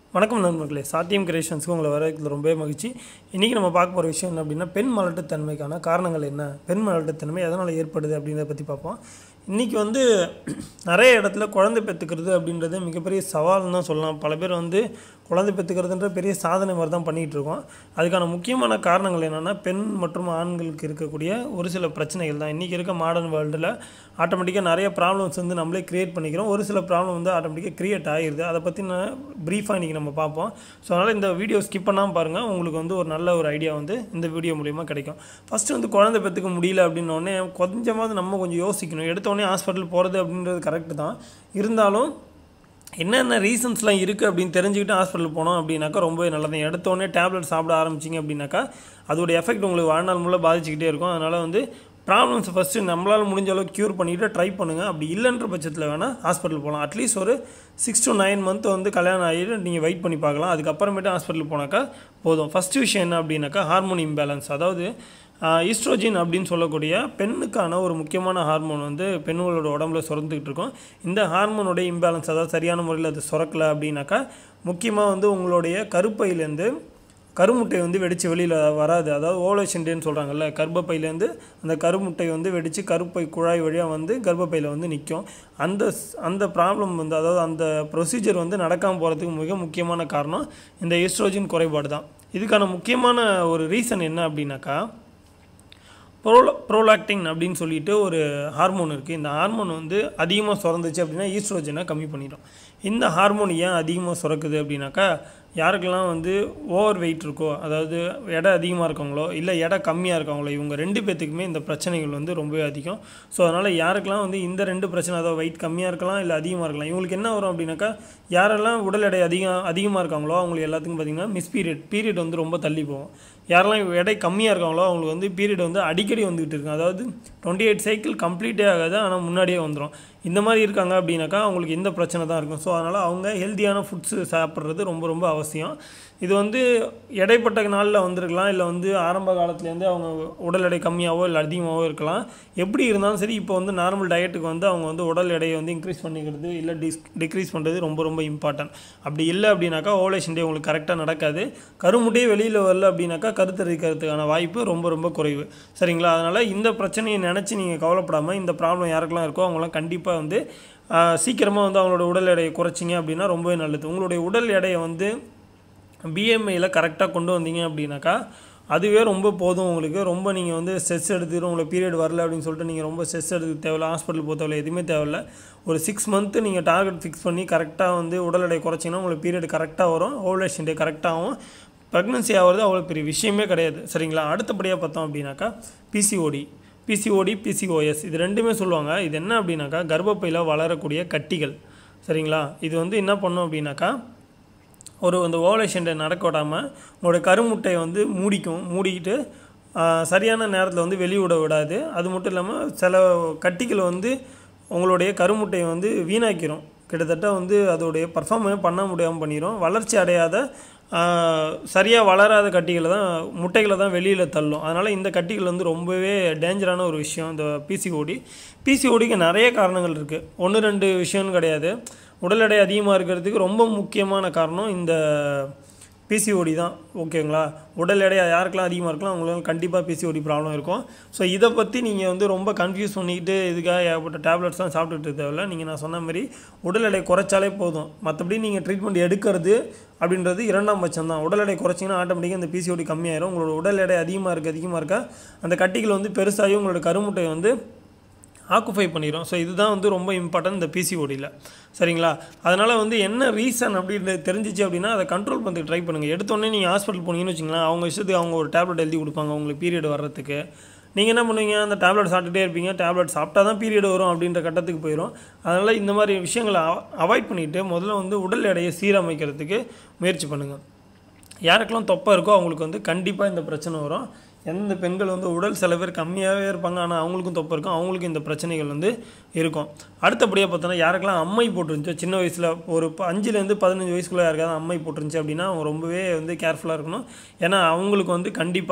வணக்கம் நண்பர்களே சாத்தியம் கிரியேஷன்ஸ்க்கு உங்களை வரவேற்கிறது ரொம்பவே மகிழ்ச்சி இன்றைக்கி நம்ம பார்க்க போகிற விஷயம் என்ன அப்படின்னா பெண் மலட்டுத்தன்மைக்கான காரணங்கள் என்ன பெண் மலட்டுத்தன்மை எதனால் ஏற்படுது அப்படின்றத பற்றி பார்ப்போம் இன்றைக்கி வந்து நிறைய இடத்துல குழந்தை பெற்றுக்கிறது அப்படின்றது மிகப்பெரிய சவால்னு தான் சொல்லலாம் பல பேர் வந்து குழந்தை பெற்றுக்கிறதுன்ற பெரிய சாதனை மாதிரி தான் பண்ணிகிட்டு இருக்கோம் அதுக்கான முக்கியமான காரணங்கள் என்னென்னா பெண் மற்றும் ஆண்களுக்கு இருக்கக்கூடிய ஒரு சில பிரச்சனைகள் தான் இன்றைக்கி இருக்க மாடர்ன் வேர்ல்டில் ஆட்டோமேட்டிக்காக நிறைய ப்ராப்ளம்ஸ் வந்து நம்மளே க்ரியேட் பண்ணிக்கிறோம் ஒரு சில ப்ராப்ளம் வந்து ஆட்டோமேட்டிக்காக க்ரியேட் ஆகிடுது அதை பற்றி நான் ப்ரீஃபாக இன்றைக்கி நம்ம பார்ப்போம் ஸோ அதனால் இந்த வீடியோ ஸ்கிப் பண்ணாமல் பாருங்கள் உங்களுக்கு வந்து ஒரு நல்ல ஒரு ஐடியா வந்து இந்த வீடியோ மூலிமா கிடைக்கும் ஃபஸ்ட்டு வந்து குழந்தை பெற்றுக்க முடியல அப்படின்னோடனே கொஞ்சமாவது நம்ம கொஞ்சம் யோசிக்கணும் எடுத்தோடனே ஹாஸ்பிட்டல் போகிறது அப்படின்றது கரெக்டு தான் இருந்தாலும் என்னென்ன ரீசன்ஸ்லாம் இருக்குது அப்படின்னு தெரிஞ்சுக்கிட்டு ஹாஸ்பிட்டல் போனோம் அப்படின்னாக்கா ரொம்பவே நல்லது எடுத்தோடனே டேப்லெட் சாப்பிட ஆரம்பிச்சிங்க அப்படின்னாக்கா அதோட எஃபெக்ட் உங்களுக்கு வாழ்நாள் முள்ள பாதிச்சுக்கிட்டே இருக்கும் அதனால் வந்து ப்ராப்ளம்ஸ் ஃபஸ்ட்டு நம்மளால் முடிஞ்ச அளவுக்கு க்யூர் பண்ணிவிட்டு ட்ரை பண்ணுங்கள் அப்படி இல்லைன்ற பட்சத்தில் வேணால் ஹாஸ்பிட்டல் போகலாம் அட்லீஸ்ட் ஒரு சிக்ஸ் டு நைன் மந்த் வந்து கல்யாணம் ஆகிட்டு நீங்கள் வெயிட் பண்ணி பார்க்கலாம் அதுக்கப்புறமேட்டு ஹாஸ்பிட்டல் போனாக்கா போதும் ஃபஸ்ட்டு விஷயம் என்ன அப்படின்னாக்கா ஹார்மோன் இம்பேலன்ஸ் அதாவது ஈஸ்ட்ரோஜின் அப்படின்னு சொல்லக்கூடிய பெண்ணுக்கான ஒரு முக்கியமான ஹார்மோன் வந்து பெண்களோட உடம்புல சுரந்துக்கிட்டு இருக்கும் இந்த ஹார்மோனுடைய இம்பேலன்ஸ் அதாவது சரியான முறையில் அது சுரக்கலை அப்படின்னாக்கா முக்கியமாக வந்து உங்களுடைய கருப்பையிலேருந்து கருமுட்டை வந்து வெடித்து வெளியில் வராது அதாவது ஓவலேஷன் சொல்கிறாங்கல்ல கர்ப்பப்பையிலேருந்து அந்த கருமுட்டை வந்து வெடித்து கருப்பை குழாய் வழியாக வந்து கர்ப்பப்பையில் வந்து நிற்கும் அந்த அந்த ப்ராப்ளம் வந்து அதாவது அந்த ப்ரொசீஜர் வந்து நடக்காமல் போகிறதுக்கு மிக முக்கியமான காரணம் இந்த ஈஸ்ட்ரோஜன் குறைபாடு தான் இதுக்கான முக்கியமான ஒரு ரீசன் என்ன அப்படின்னாக்கா ப்ரோலா ப்ரோலாக்டின் அப்படின்னு சொல்லிட்டு ஒரு ஹார்மோன் இருக்குது இந்த ஹார்மோன் வந்து அதிகமாக சுரந்துச்சு அப்படின்னா ஈஸ்ட்ரோஜனை கம்மி பண்ணிடும் இந்த ஹார்மோன் ஏன் அதிகமாக சுரக்குது அப்படின்னாக்கா யாருக்கெல்லாம் வந்து ஓவர் வெயிட் இருக்கோ அதாவது எடை அதிகமாக இருக்கவங்களோ இல்லை எடை கம்மியாக இருக்கவங்களோ இவங்க ரெண்டு பேர்த்துக்குமே இந்த பிரச்சனைகள் வந்து ரொம்பவே அதிகம் ஸோ அதனால் யாருக்கெல்லாம் வந்து இந்த ரெண்டு பிரச்சனை அதாவது வெயிட் கம்மியாக இருக்கலாம் இல்லை அதிகமாக இருக்கலாம் இவங்களுக்கு என்ன வரும் அப்படின்னாக்கா யாரெல்லாம் உடல் எடை அதிகம் அதிகமாக இருக்காங்களோ அவங்களுக்கு எல்லாத்துக்கும் பார்த்திங்கன்னா மிஸ் பீரியட் பீரியட் வந்து ரொம்ப தள்ளி போகும் யாரெல்லாம் எடை கம்மியாக இருக்காங்களோ அவங்களுக்கு வந்து பீரியட் வந்து அடிக்கடி வந்துகிட்டு இருக்கும் அதாவது டுவெண்ட்டி எயிட் சைக்கிள் கம்ப்ளீட்டே ஆகாது ஆனால் முன்னாடியே வந்துடும் இந்த மாதிரி இருக்காங்க அப்படின்னாக்கா அவங்களுக்கு இந்த பிரச்சனை தான் இருக்கும் ஸோ அதனால் அவங்க ஹெல்த்தியான ஃபுட்ஸு சாப்பிட்றது ரொம்ப ரொம்ப அவசியம் இது வந்து இடைப்பட்ட நாளில் வந்திருக்கலாம் இல்லை வந்து ஆரம்ப காலத்துலேருந்து அவங்க உடல் எடை கம்மியாகவோ இல்லை அதிகமாகவோ இருக்கலாம் எப்படி இருந்தாலும் சரி இப்போ வந்து நார்மல் டயட்டுக்கு வந்து அவங்க வந்து உடல் எடையை வந்து இன்க்ரீஸ் பண்ணிக்கிறது இல்லை டிஸ் டிக்ரீஸ் பண்ணுறது ரொம்ப ரொம்ப இம்பார்ட்டன்ட் அப்படி இல்லை அப்படின்னாக்கா ஓவலேஷன் டே உங்களுக்கு கரெக்டாக நடக்காது கருமுட்டையே வெளியில் வரல அப்படின்னாக்கா கருத்தரிக்கிறதுக்கான வாய்ப்பு ரொம்ப ரொம்ப குறைவு சரிங்களா அதனால் இந்த பிரச்சனையை நினச்சி நீங்கள் கவலைப்படாமல் இந்த ப்ராப்ளம் யாருக்கெல்லாம் இருக்கோ அவங்களாம் கண்டிப்பாக வந்து சீக்கிரமாக வந்து அவங்களோட உடல் எடையை குறைச்சிங்க அப்படின்னா ரொம்பவே நல்லது உங்களுடைய உடல் எடையை வந்து பிஎம்ஐயில் கரெக்டாக கொண்டு வந்தீங்க அப்படின்னாக்கா அதுவே ரொம்ப போதும் உங்களுக்கு ரொம்ப நீங்கள் வந்து ஸ்ட்ரெஸ் எடுத்துக்கிட்டு உங்களுக்கு பீரியட் வரல அப்படின்னு சொல்லிட்டு நீங்கள் ரொம்ப ஸ்ட்ரெஸ் எடுத்துக்க தேவையில்ல ஹாஸ்பிட்டல் போக தேவையில்ல எதுவுமே தேவையில்ல ஒரு சிக்ஸ் மந்த்து நீங்கள் டார்கெட் ஃபிக்ஸ் பண்ணி கரெக்டாக வந்து உடல் எடை குறைச்சிங்கன்னா உங்களுக்கு பீரியட் கரெக்டாக வரும் ஓவலேஷன் டே கரெக்டாகவும் ப்ரெக்னன்சி ஆகிறது அவ்வளோ பெரிய விஷயமே கிடையாது சரிங்களா அடுத்தபடியாக பார்த்தோம் அப்படின்னாக்கா பிசிஓடி பிசிஓடி பிசிஓஎஸ் இது ரெண்டுமே சொல்லுவாங்க இது என்ன அப்படின்னாக்கா கர்ப்பப்பையில் வளரக்கூடிய கட்டிகள் சரிங்களா இது வந்து என்ன பண்ணும் அப்படின்னாக்கா ஒரு அந்த ஓவலேஷன் நடக்க விடாமல் உங்களோட கருமுட்டை வந்து மூடிக்கும் மூடிக்கிட்டு சரியான நேரத்தில் வந்து வெளிவிட விடாது அது மட்டும் இல்லாமல் சில கட்டிகள் வந்து உங்களுடைய கருமுட்டையை வந்து வீணாக்கிரும் கிட்டத்தட்ட வந்து அதோடைய பர்ஃபார்மே பண்ண முடியாமல் பண்ணிடும் வளர்ச்சி அடையாத சரியாக வளராத கட்டிகளை தான் முட்டைகளை தான் வெளியில் தள்ளும் அதனால் இந்த கட்டிகள் வந்து ரொம்பவே டேஞ்சரான ஒரு விஷயம் இந்த பிசிஓடி பிசிஓடிக்கு நிறைய காரணங்கள் இருக்குது ஒன்று ரெண்டு விஷயம்னு கிடையாது உடல் எடை அதிகமாக இருக்கிறதுக்கு ரொம்ப முக்கியமான காரணம் இந்த பிசிஓடி தான் ஓகேங்களா உடல் எடை யாருக்கெல்லாம் அதிகமாக இருக்கலாம் அவங்களுக்கு கண்டிப்பாக பிசிஓடி ப்ராப்ளம் இருக்கும் ஸோ இதை பற்றி நீங்கள் வந்து ரொம்ப கன்ஃபியூஸ் பண்ணிக்கிட்டு இதுக்காக ஏகப்பட்ட டேப்லெட்ஸ்லாம் சாப்பிட்டுட்டு தேவையில்ல நீங்கள் நான் சொன்ன மாதிரி உடல் எடை குறைச்சாலே போதும் மற்றபடி நீங்கள் ட்ரீட்மெண்ட் எடுக்கிறது அப்படின்றது இரண்டாம் பட்சம் தான் உடல் எடை குறைச்சிங்கன்னா ஆட்டோமேட்டிக்காக இந்த பிசிஓடி கம்மியாயிரும் உங்களோட உடல் எடை அதிகமாக இருக்க அதிகமாக இருக்க அந்த கட்டிகள் வந்து பெருசாகி உங்களோட கருமுட்டை வந்து ஆக்குஃபை பண்ணிடும் ஸோ இதுதான் வந்து ரொம்ப இம்பார்ட்டன்ட் இந்த பிசிஓடியில் சரிங்களா அதனால் வந்து என்ன ரீசன் அப்படின்றது தெரிஞ்சிச்சு அப்படின்னா அதை கண்ட்ரோல் பண்ணுறதுக்கு ட்ரை பண்ணுங்கள் எடுத்தோடனே நீங்கள் ஹாஸ்பிட்டல் போனீங்கன்னு வச்சிங்களேன் அவங்க இஷ்டத்துக்கு அவங்க ஒரு டேப்லெட் எழுதி கொடுப்பாங்க உங்களுக்கு பீரியட் வர்றதுக்கு நீங்கள் என்ன பண்ணுவீங்க அந்த டேப்லெட் சாப்பிட்டுட்டே இருப்பீங்க டேப்லெட் சாப்பிட்டா தான் பீரியட் வரும் அப்படின்ற கட்டத்துக்கு போயிடும் அதனால் இந்த மாதிரி விஷயங்களை அவாய்ட் பண்ணிவிட்டு முதல்ல வந்து உடல் எடையை சீரமைக்கிறதுக்கு முயற்சி பண்ணுங்கள் யாருக்கெல்லாம் தொப்பை இருக்கோ அவங்களுக்கு வந்து கண்டிப்பாக இந்த பிரச்சனை வரும் எந்த பெண்கள் வந்து உடல் சில பேர் கம்மியாகவே இருப்பாங்க ஆனால் அவங்களுக்கும் தொப்பை இருக்கும் அவங்களுக்கும் இந்த பிரச்சனைகள் வந்து இருக்கும் அடுத்தபடியாக பார்த்தோன்னா யாருக்கெல்லாம் அம்மை போட்டுருந்துச்சோ சின்ன வயசில் ஒரு அஞ்சுலேருந்து பதினஞ்சு வயசுக்குள்ளே யாருக்காவது அம்மை போட்டுருந்துச்சு அப்படின்னா அவங்க ரொம்பவே வந்து கேர்ஃபுல்லாக இருக்கணும் ஏன்னா அவங்களுக்கு வந்து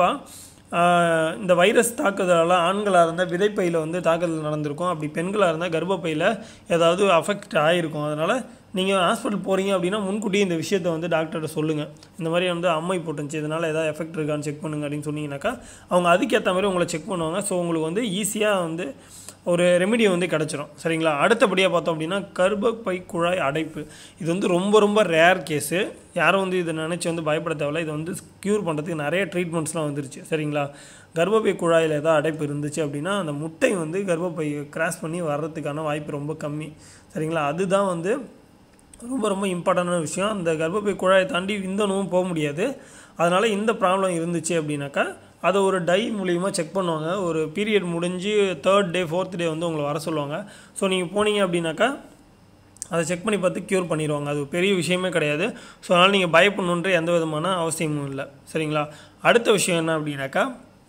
கண்டிப்பாக இந்த வைரஸ் தாக்குதலால் ஆண்களாக இருந்தால் விதைப்பையில் வந்து தாக்குதல் நடந்திருக்கும் அப்படி பெண்களாக இருந்தால் கர்ப்பப்பையில் ஏதாவது அஃபெக்ட் ஆகிருக்கும் அதனால் நீங்கள் ஹாஸ்பிட்டல் போகிறீங்க அப்படின்னா முன்கூட்டியே இந்த விஷயத்தை வந்து டாக்டர்கிட்ட சொல்லுங்கள் இந்த மாதிரி வந்து அம்மை போட்டுருந்துச்சு இதனால் ஏதாவது எஃபெக்ட் இருக்கான்னு செக் பண்ணுங்க அப்படின்னு சொன்னீங்கன்னாக்கா அவங்க அதுக்கேற்ற மாதிரி உங்களை செக் பண்ணுவாங்க ஸோ உங்களுக்கு வந்து ஈஸியாக வந்து ஒரு ரெமெடி வந்து கிடச்சிரும் சரிங்களா அடுத்தபடியாக பார்த்தோம் அப்படின்னா கர்ப்பப்பை குழாய் அடைப்பு இது வந்து ரொம்ப ரொம்ப ரேர் கேஸு யாரும் வந்து இதை நினச்சி வந்து பயப்பட தேவையில்ல இதை வந்து க்யூர் பண்ணுறதுக்கு நிறைய ட்ரீட்மெண்ட்ஸ்லாம் வந்துருச்சு சரிங்களா கர்ப்பப்பை குழாயில் ஏதாவது அடைப்பு இருந்துச்சு அப்படின்னா அந்த முட்டை வந்து கர்ப்பப்பை கிராஸ் பண்ணி வர்றதுக்கான வாய்ப்பு ரொம்ப கம்மி சரிங்களா அதுதான் வந்து ரொம்ப ரொம்ப இம்பார்ட்டண்டான விஷயம் அந்த கர்ப்பப்பை குழாயை தாண்டி விந்தணுவும் போக முடியாது அதனால் இந்த ப்ராப்ளம் இருந்துச்சு அப்படின்னாக்கா அதை ஒரு டை மூலியமாக செக் பண்ணுவாங்க ஒரு பீரியட் முடிஞ்சு தேர்ட் டே ஃபோர்த் டே வந்து உங்களை வர சொல்லுவாங்க ஸோ நீங்கள் போனீங்க அப்படின்னாக்கா அதை செக் பண்ணி பார்த்து க்யூர் பண்ணிடுவாங்க அது பெரிய விஷயமே கிடையாது ஸோ அதனால் நீங்கள் பயப்படணுன்ற எந்த விதமான அவசியமும் இல்லை சரிங்களா அடுத்த விஷயம் என்ன அப்படின்னாக்கா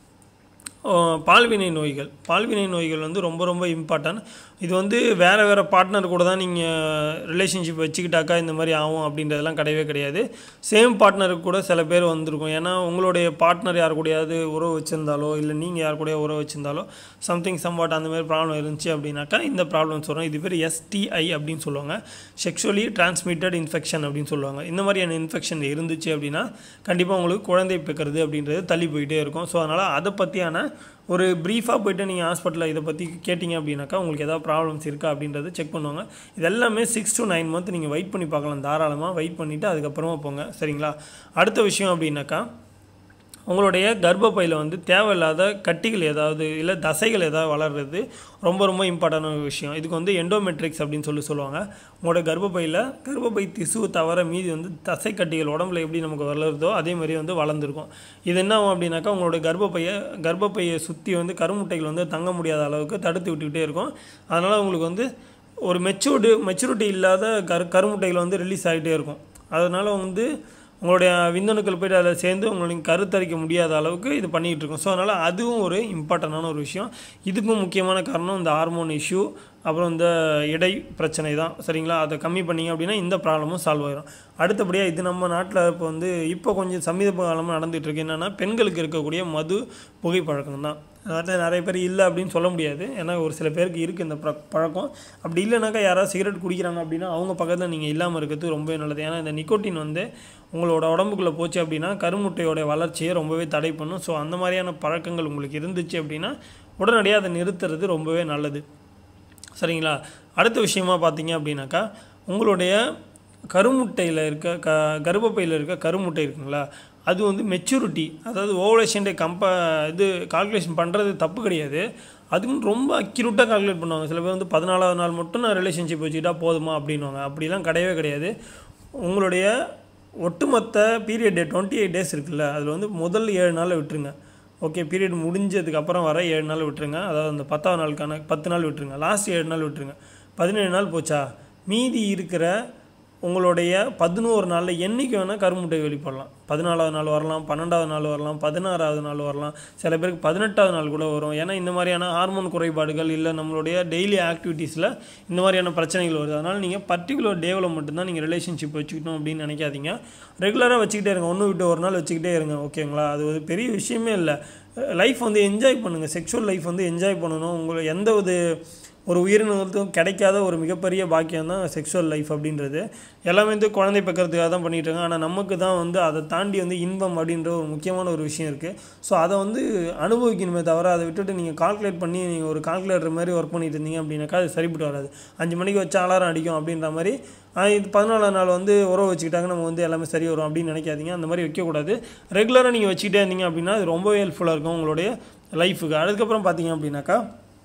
பால்வினை நோய்கள் பால்வினை நோய்கள் வந்து ரொம்ப ரொம்ப இம்பார்ட்டன்ட் இது வந்து வேறு வேறு பார்ட்னர் கூட தான் நீங்கள் ரிலேஷன்ஷிப் வச்சுக்கிட்டாக்கா இந்த மாதிரி ஆகும் அப்படின்றதெல்லாம் கிடையவே கிடையாது சேம் பார்ட்னருக்கு கூட சில பேர் வந்திருக்கும் ஏன்னா உங்களுடைய பார்ட்னர் யார் கூடயாவது உறவு வச்சுருந்தாலோ இல்லை நீங்கள் யார் கூடயா உறவு வச்சுருந்தாலோ சம்திங் சம்வாட் அந்த மாதிரி ப்ராப்ளம் இருந்துச்சு அப்படின்னாக்கா இந்த ப்ராப்ளம்ஸ் வரும் இது பேர் எஸ்டிஐ அப்படின்னு சொல்லுவாங்க செக்ஷுவலி டிரான்ஸ்மிட்டட் இன்ஃபெக்ஷன் அப்படின்னு சொல்லுவாங்க இந்த மாதிரியான இன்ஃபெக்ஷன் இருந்துச்சு அப்படின்னா கண்டிப்பாக உங்களுக்கு குழந்தை பிறக்கிறது அப்படின்றது தள்ளி போயிட்டே இருக்கும் ஸோ அதனால் அதை பற்றியான ஒரு ப்ரீஃபாக போயிட்டு நீங்கள் ஹாஸ்பிட்டலில் இதை பற்றி கேட்டிங்க அப்படின்னாக்கா உங்களுக்கு ஏதாவது ப்ராப்ளம்ஸ் இருக்கா அப்படின்றத செக் பண்ணுவாங்க இது எல்லாமே சிக்ஸ் டு நைன் மந்த் நீங்கள் வெயிட் பண்ணி பார்க்கலாம் தாராளமாக வெயிட் பண்ணிவிட்டு அதுக்கப்புறமா போங்க சரிங்களா அடுத்த விஷயம் அப்படின்னாக்கா உங்களுடைய கர்ப்பப்பையில் வந்து தேவையில்லாத கட்டிகள் ஏதாவது இல்லை தசைகள் ஏதாவது வளர்றது ரொம்ப ரொம்ப இம்பார்ட்டண்டான விஷயம் இதுக்கு வந்து எண்டோமெட்ரிக்ஸ் அப்படின்னு சொல்லி சொல்லுவாங்க உங்களோட கர்ப்பப்பையில் கர்ப்பப்பை திசுவை தவிர மீதி வந்து தசை கட்டிகள் உடம்புல எப்படி நமக்கு வளருதோ அதே மாதிரி வந்து வளர்ந்துருக்கும் இது என்ன ஆகும் அப்படின்னாக்கா உங்களோட கர்ப்பப்பையை கர்ப்பப்பையை சுற்றி வந்து கருமுட்டைகள் வந்து தங்க முடியாத அளவுக்கு தடுத்து விட்டுக்கிட்டே இருக்கும் அதனால் உங்களுக்கு வந்து ஒரு மெச்சூர்டு மெச்சூரிட்டி இல்லாத கரு கருமுட்டைகள் வந்து ரிலீஸ் ஆகிட்டே இருக்கும் அதனால் வந்து உங்களுடைய விந்தணுக்கள் போய்ட்டு அதில் சேர்ந்து உங்களுடைய கருத்தரிக்க முடியாத அளவுக்கு இது பண்ணிகிட்டு இருக்கும் ஸோ அதனால் அதுவும் ஒரு இம்பார்ட்டண்டான ஒரு விஷயம் இதுக்கும் முக்கியமான காரணம் இந்த ஹார்மோன் இஷ்யூ அப்புறம் இந்த இடை பிரச்சனை தான் சரிங்களா அதை கம்மி பண்ணிங்க அப்படின்னா இந்த ப்ராப்ளமும் சால்வ் ஆயிரும் அடுத்தபடியாக இது நம்ம நாட்டில் இப்போ வந்து இப்போ கொஞ்சம் சமீப காலமாக நடந்துகிட்டு இருக்கு என்னென்னா பெண்களுக்கு இருக்கக்கூடிய மது புகைப்பழக்கம் தான் அதாவது நிறைய பேர் இல்லை அப்படின்னு சொல்ல முடியாது ஏன்னா ஒரு சில பேருக்கு இருக்குது இந்த பழ- பழக்கம் அப்படி இல்லைனாக்கா யாராவது சிகரெட் குடிக்கிறாங்க அப்படின்னா அவங்க பக்கத்தில் நீங்கள் இல்லாமல் இருக்கிறது ரொம்பவே நல்லது ஏன்னா இந்த நிக்கோட்டின் வந்து உங்களோட உடம்புக்குள்ளே போச்சு அப்படின்னா கருமுட்டையோட வளர்ச்சியை ரொம்பவே தடை பண்ணும் ஸோ அந்த மாதிரியான பழக்கங்கள் உங்களுக்கு இருந்துச்சு அப்படின்னா உடனடியாக அதை நிறுத்துறது ரொம்பவே நல்லது சரிங்களா அடுத்த விஷயமா பார்த்தீங்க அப்படின்னாக்கா உங்களுடைய கருமுட்டையில் இருக்க க கர்ப்பப்பையில் இருக்க கருமுட்டை இருக்குங்களா அது வந்து மெச்சூரிட்டி அதாவது ஓவலேஷன் டே கம்ப இது கால்குலேஷன் பண்ணுறது தப்பு கிடையாது அதுவும் ரொம்ப அக்யூரேட்டாக கால்குலேட் பண்ணுவாங்க சில பேர் வந்து பதினாலாவது நாள் மட்டும் நான் ரிலேஷன்ஷிப் வச்சுக்கிட்டா போதுமா அப்படின்வாங்க அப்படிலாம் கிடையவே கிடையாது உங்களுடைய ஒட்டுமொத்த period day twenty eight days இருக்குல்ல அதில் வந்து முதல் ஏழு நாளில் விட்டுருங்க ஓகே பீரியட் முடிஞ்சதுக்கு அப்புறம் வர ஏழு நாள் விட்டுருங்க அதாவது அந்த பத்தாவது நாளுக்கான பத்து நாள் விட்டுருங்க லாஸ்ட் ஏழு நாள் விட்டுருங்க பதினேழு நாள் போச்சா மீதி இருக்கிற உங்களுடைய பதினோரு நாளில் என்றைக்கு வேணால் கருமுட்டை வெளிப்படலாம் பதினாலாவது நாள் வரலாம் பன்னெண்டாவது நாள் வரலாம் பதினாறாவது நாள் வரலாம் சில பேருக்கு பதினெட்டாவது நாள் கூட வரும் ஏன்னா இந்த மாதிரியான ஹார்மோன் குறைபாடுகள் இல்லை நம்மளுடைய டெய்லி ஆக்டிவிட்டீஸில் இந்த மாதிரியான பிரச்சனைகள் வருது அதனால் நீங்கள் பர்டிகுலர் டேவில் மட்டும்தான் நீங்கள் ரிலேஷன்ஷிப் வச்சுக்கணும் அப்படின்னு நினைக்காதீங்க ரெகுலராக வச்சுக்கிட்டே இருங்க ஒன்று விட்டு ஒரு நாள் வச்சுக்கிட்டே இருங்க ஓகேங்களா அது ஒரு பெரிய விஷயமே இல்லை லைஃப் வந்து என்ஜாய் பண்ணுங்கள் செக்ஷுவல் லைஃப் வந்து என்ஜாய் பண்ணணும் உங்களை எந்த ஒரு ஒரு உயிரினத்துக்கும் கிடைக்காத ஒரு மிகப்பெரிய பாக்கியம் தான் செக்ஷுவல் லைஃப் அப்படின்றது எல்லாமே வந்து குழந்தை பக்கிறதுக்காக தான் பண்ணிட்டு இருக்காங்க ஆனால் நமக்கு தான் வந்து அதை தாண்டி வந்து இன்பம் அப்படின்ற ஒரு முக்கியமான ஒரு விஷயம் இருக்குது ஸோ அதை வந்து அனுபவிக்கணுமே தவிர அதை விட்டுட்டு நீங்கள் கால்குலேட் பண்ணி நீங்கள் ஒரு கால்குலேட்டர் மாதிரி ஒர்க் பண்ணிட்டு இருந்தீங்க அப்படின்னாக்கா அது சரிப்பட்டு வராது அஞ்சு மணிக்கு வச்சு அலாரம் அடிக்கும் அப்படின்ற மாதிரி ஆ, இது பதினாலாம் நாள் வந்து உறவு வச்சுக்கிட்டாங்க நம்ம வந்து எல்லாமே சரி வரும் அப்படின்னு நினைக்காதீங்க அந்த மாதிரி வைக்கக்கூடாது ரெகுலராக நீங்கள் வச்சுக்கிட்டே இருந்தீங்க அப்படின்னா அது ரொம்பவே ஹெல்ப்ஃபுல்லாக இருக்கும் உங்களுடைய லைஃபுக்கு அதுக்கப்புறம் பார்த்தீங்க அப்படின்னாக்கா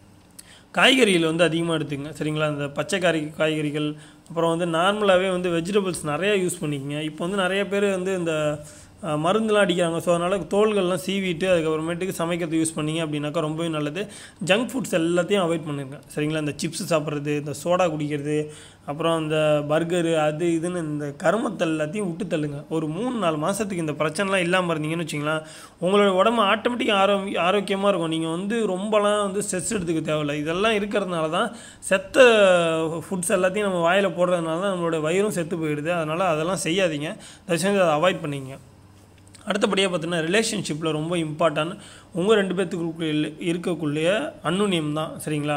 காய்கறிகள் வந்து அதிகமாக எடுத்துங்க சரிங்களா இந்த பச்சை காரி காய்கறிகள் அப்புறம் வந்து நார்மலாகவே வந்து வெஜிடபிள்ஸ் நிறையா யூஸ் பண்ணிக்கங்க இப்போ வந்து நிறைய பேர் வந்து இந்த அஹ், மருந்துலாம் அடிக்கிறாங்க ஸோ அதனால் தோள்கள்லாம் சீவிட்டு அதுக்கப்புறமேட்டுக்கு சமைக்கிறது யூஸ் பண்ணீங்க அப்படின்னாக்கா ரொம்பவே நல்லது ஜங்க் ஃபுட்ஸ் எல்லாத்தையும் அவாய்ட் பண்ணிருங்க சரிங்களா இந்த சிப்ஸ் சாப்பிட்றது இந்த சோடா குடிக்கிறது அப்புறம் இந்த பர்கரு அது இதுன்னு இந்த கருமத்தை எல்லாத்தையும் விட்டு தள்ளுங்க ஒரு மூணு நாலு மாதத்துக்கு இந்த பிரச்சனைலாம் இல்லாமல் இருந்தீங்கன்னு வச்சிங்களேன் உங்களோட உடம்பு ஆட்டோமேட்டிக்காக ஆரோக்கிய ஆரோக்கியமாக இருக்கும் நீங்கள் வந்து ரொம்பலாம் வந்து ஸ்ட்ரெஸ் எடுத்துக்க தேவையில்ல இதெல்லாம் இருக்கிறதுனால தான் செத்த ஃபுட்ஸ் எல்லாத்தையும் நம்ம வாயில் போடுறதுனால தான் நம்மளோட வயிறும் செத்து போயிடுது அதனால் அதெல்லாம் செய்யாதீங்க தயவு செஞ்சு அதை அவாய்ட் பண்ணிங்க அடுத்தபடியாக பார்த்தீங்கன்னா ரிலேஷன்ஷிப்பில் ரொம்ப இம்பார்ட்டன்ட் உங்கள் ரெண்டு பேர்த்துக்குள்ள இருக்கக்குள்ளேயே அன்னுனியம் தான் சரிங்களா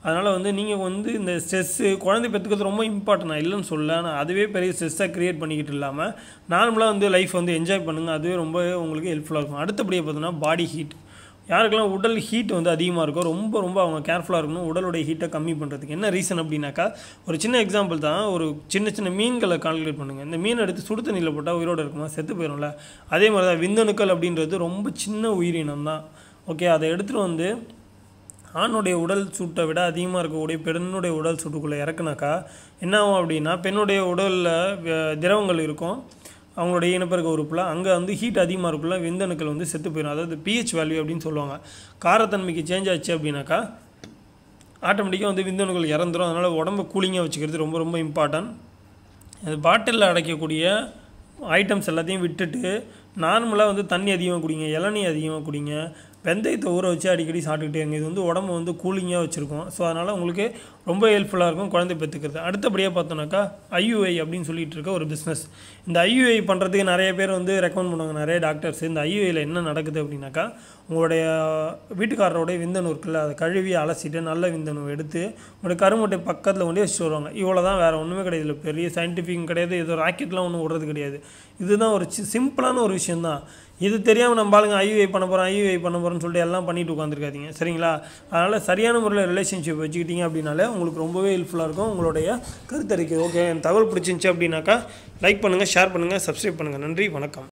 அதனால் வந்து நீங்கள் வந்து இந்த ஸ்ட்ரெஸ்ஸு குழந்தை பெற்றுக்கிறது ரொம்ப இம்பார்ட்டன்ட் நான் இல்லைன்னு சொல்ல ஆனால் அதுவே பெரிய ஸ்ட்ரெஸ்ஸாக க்ரியேட் பண்ணிக்கிட்டு இல்லாமல் நார்மலாக வந்து லைஃப் வந்து என்ஜாய் பண்ணுங்கள் அதுவே ரொம்ப உங்களுக்கு ஹெல்ப்ஃபுல்லாக இருக்கும் அடுத்தபடியாக பார்த்தோன்னா பாடி ஹீட் யாருக்கெல்லாம் உடல் ஹீட் வந்து அதிகமாக இருக்கோ ரொம்ப ரொம்ப அவங்க கேர்ஃபுல்லாக இருக்கணும் உடலுடைய ஹீட்டை கம்மி பண்ணுறதுக்கு என்ன ரீசன் அப்படின்னாக்கா ஒரு சின்ன எக்ஸாம்பிள் தான் ஒரு சின்ன சின்ன மீன்களை கால்குலேட் பண்ணுங்கள் இந்த மீன் எடுத்து சுடு தண்ணியில் போட்டால் உயிரோடு இருக்குமா செத்து போயிடும்ல அதே மாதிரி தான் விந்தணுக்கள் அப்படின்றது ரொம்ப சின்ன உயிரினம் தான் ஓகே அதை எடுத்துகிட்டு வந்து ஆணுடைய உடல் சூட்டை விட அதிகமாக இருக்கக்கூடிய பெண்ணுடைய உடல் சூட்டுக்குள்ளே இறக்குனாக்கா என்ன ஆகும் அப்படின்னா பெண்ணுடைய உடலில் திரவங்கள் இருக்கும் அவங்களுடைய இனப்பெருக்க உறுப்பில் அங்கே வந்து ஹீட் அதிகமாக இருக்குள்ள விந்தணுக்கள் வந்து செத்து போயிடும் அதாவது பிஹெச் வேல்யூ அப்படின்னு சொல்லுவாங்க காரத்தன்மைக்கு சேஞ்ச் ஆச்சு அப்படின்னாக்கா ஆட்டோமேட்டிக்காக வந்து விந்தணுக்கள் இறந்துரும் அதனால் உடம்பு கூலிங்காக வச்சுக்கிறது ரொம்ப ரொம்ப இம்பார்ட்டன்ட் அது பாட்டிலில் அடைக்கக்கூடிய ஐட்டம்ஸ் எல்லாத்தையும் விட்டுட்டு நார்மலாக வந்து தண்ணி அதிகமாக குடிங்க இளநீ அதிகமாக குடிங்க வெந்தயத்தை ஊற வச்சு அடிக்கடி சாப்பிட்டுக்கிட்டே இருங்க இது வந்து உடம்பு வந்து கூலிங்காக வச்சுருக்கும் ஸோ அதனால் உங்களுக்கு ரொம்ப ஹெல்ப்ஃபுல்லாக இருக்கும் குழந்தை பெற்றுக்கிறது அடுத்தபடியாக பார்த்தோன்னாக்கா ஐயுஐ அப்படின்னு சொல்லிட்டு இருக்க ஒரு பிஸ்னஸ் இந்த ஐயுஐ பண்ணுறதுக்கு நிறைய பேர் வந்து ரெக்கமெண்ட் பண்ணுவாங்க நிறைய டாக்டர்ஸ் இந்த ஐயுஐயில் என்ன நடக்குது அப்படின்னாக்கா உங்களுடைய வீட்டுக்காரருடைய விந்தணு இருக்குல்ல அதை கழுவி அலசிட்டு நல்ல விந்தணு எடுத்து உங்களுடைய கருமுட்டை பக்கத்தில் கொண்டு வச்சுட்டு வருவாங்க இவ்வளோ தான் வேறு ஒன்றுமே கிடையாது இல்லை பெரிய சயின்டிஃபிக் கிடையாது ஏதோ ராக்கெட்லாம் ஒன்றும் விடுறது கிடையாது இதுதான் ஒரு சிம்பிளான ஒரு விஷயந்தான் இது தெரியாமல் நம்ம ஆளுங்க ஐயுஐ பண்ண போகிறோம் ஐயுஐ பண்ண போகிறோன்னு சொல்லிட்டு எல்லாம் பண்ணிட்டு உட்காந்துருக்காதீங்க சரிங்களா அதனால் சரியான முறையில் ரிலேஷன்ஷிப் வச்சுக்கிட்டீங்க அப்படின்னாலே உங்களுக்கு ரொம்பவே ஹெல்ப்ஃபுல்லாக இருக்கும் உங்களுடைய கருத்தறிக்கை ஓகே என் தகவல் பிடிச்சிருந்துச்சி அப்படின்னாக்கா லைக் பண்ணுங்கள் ஷேர் பண்ணுங்கள் சப்ஸ்கிரைப் பண்ணுங்கள் நன்றி வணக்கம்